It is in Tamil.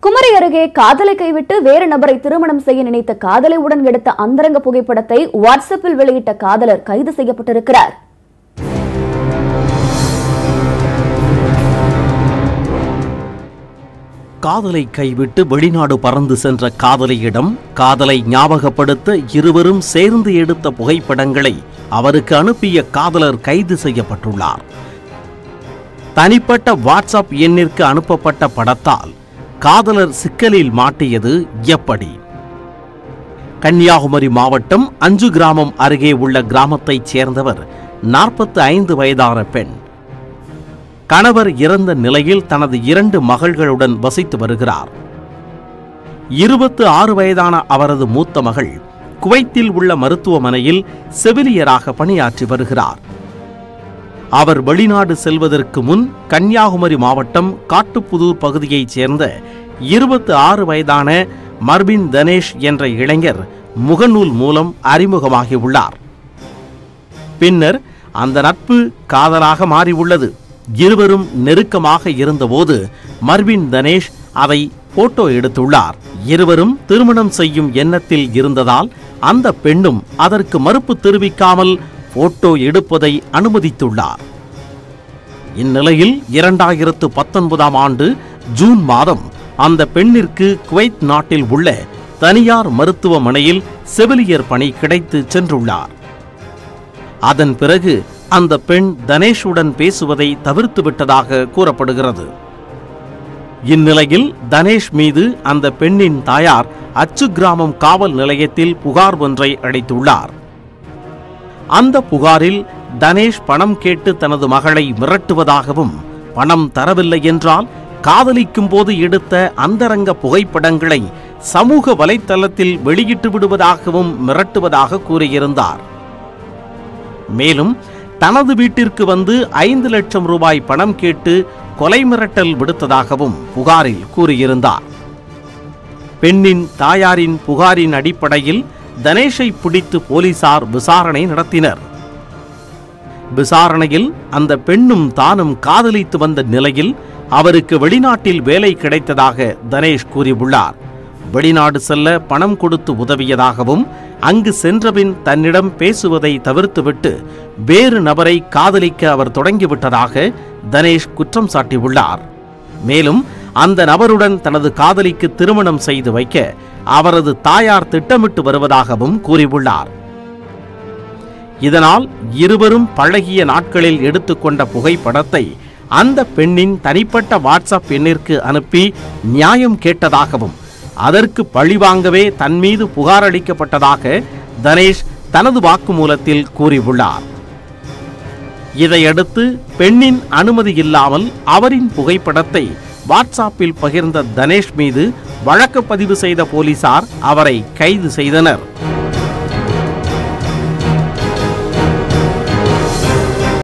குமரி அருகே காதலை கைவிட்டு வேறு நபரை திருமணம் செய்ய நினைத்த காதலையுடன் எடுத்த அந்தரங்க புகைப்படத்தை வாட்ஸ்அப்பில் வெளியிட்ட காதலர் கைது செய்யப்பட்டிருக்கிறார் காதலை கைவிட்டு வெளிநாடு பறந்து சென்ற காதலியிடம் காதலை ஞாபகப்படுத்த இருவரும் சேர்ந்து எடுத்த புகைப்படங்களை அவருக்கு அனுப்பிய காதலர் கைது செய்யப்பட்டுள்ளார் தனிப்பட்ட வாட்ஸ்அப் எண்ணிற்கு அனுப்பப்பட்ட படத்தால் காதலர் சிக்கலில் மாட்டியது எப்படி கன்னியாகுமரி மாவட்டம் அஞ்சு கிராமம் அருகே உள்ள கிராமத்தைச் சேர்ந்தவர் நாற்பத்து ஐந்து வயதான பெண் கணவர் இறந்த நிலையில் தனது இரண்டு மகள்களுடன் வசித்து வருகிறார் இருபத்து ஆறு வயதான அவரது மூத்த மகள் குவைத்தில் உள்ள மருத்துவமனையில் செவிலியராக பணியாற்றி வருகிறார் அவர் வெளிநாடு செல்வதற்கு முன் கன்னியாகுமரி மாவட்டம் காட்டுப்புதூர் பகுதியைச் சேர்ந்த இருபத்து ஆறு வயதான மர்பின் தனேஷ் என்ற இளைஞர் முகநூல் மூலம் அறிமுகமாகியுள்ளார் பின்னர் அந்த நட்பு காதலாக மாறியுள்ளது இருவரும் நெருக்கமாக இருந்தபோது மர்வின் தனேஷ் அதை போட்டோ எடுத்துள்ளார் இருவரும் திருமணம் செய்யும் எண்ணத்தில் இருந்ததால் அந்த பெண்ணும் அதற்கு மறுப்பு தெரிவிக்காமல் போட்டோ எடுப்பதை அனுமதித்துள்ளார் இந்நிலையில் இரண்டாயிரத்து பத்தொன்பதாம் ஆண்டு ஜூன் மாதம் அந்த பெண்ணிற்கு குவைத் நாட்டில் உள்ள தனியார் மருத்துவமனையில் செவிலியர் பணி கிடைத்து சென்றுள்ளார் அதன் பிறகு அந்த பெண் தனேஷுடன் பேசுவதை தவிர்த்து விட்டதாக கூறப்படுகிறது இந்நிலையில் தனேஷ் மீது அந்த பெண்ணின் தாயார் அச்சு கிராமம் காவல் நிலையத்தில் புகார் ஒன்றை அளித்துள்ளார் அந்த புகாரில் தனேஷ் பணம் கேட்டு தனது மகளை மிரட்டுவதாகவும் பணம் தரவில்லை என்றால் காதலிக்கும் போது எடுத்த அந்தரங்க புகைப்படங்களை சமூக வலைத்தளத்தில் வெளியிட்டு விடுவதாகவும் மிரட்டுவதாக கூறியிருந்தார் மேலும் தனது வீட்டிற்கு வந்து ஐந்து லட்சம் ரூபாய் பணம் கேட்டு கொலை மிரட்டல் விடுத்ததாகவும் புகாரில் கூறியிருந்தார் பெண்ணின் தாயாரின் புகாரின் அடிப்படையில் தனேஷை பிடித்து போலீசார் விசாரணை நடத்தினர் விசாரணையில் அந்த பெண்ணும் தானும் காதலித்து வந்த நிலையில் அவருக்கு வெளிநாட்டில் வேலை கிடைத்ததாக தனேஷ் கூறியுள்ளார் வெளிநாடு செல்ல பணம் கொடுத்து உதவியதாகவும் அங்கு சென்றபின் தன்னிடம் பேசுவதை தவிர்த்துவிட்டு வேறு நபரை காதலிக்க அவர் தொடங்கிவிட்டதாக தனேஷ் குற்றம் சாட்டியுள்ளார் மேலும் அந்த நபருடன் தனது காதலிக்கு திருமணம் செய்து வைக்க அவரது தாயார் திட்டமிட்டு வருவதாகவும் கூறியுள்ளார் இதனால் இருவரும் பழகிய நாட்களில் எடுத்துக்கொண்ட புகைப்படத்தை அந்த பெண்ணின் தனிப்பட்ட வாட்ஸ்அப் எண்ணிற்கு அனுப்பி நியாயம் கேட்டதாகவும் அதற்கு பழிவாங்கவே தன் மீது புகார் அளிக்கப்பட்டதாக தனேஷ் தனது வாக்குமூலத்தில் கூறியுள்ளார் இதையடுத்து பெண்ணின் அனுமதி இல்லாமல் அவரின் புகைப்படத்தை வாட்ஸ்அப்பில் பகிர்ந்த தனேஷ் மீது வழக்கு பதிவு செய்த போலீசார் அவரை கைது செய்தனர்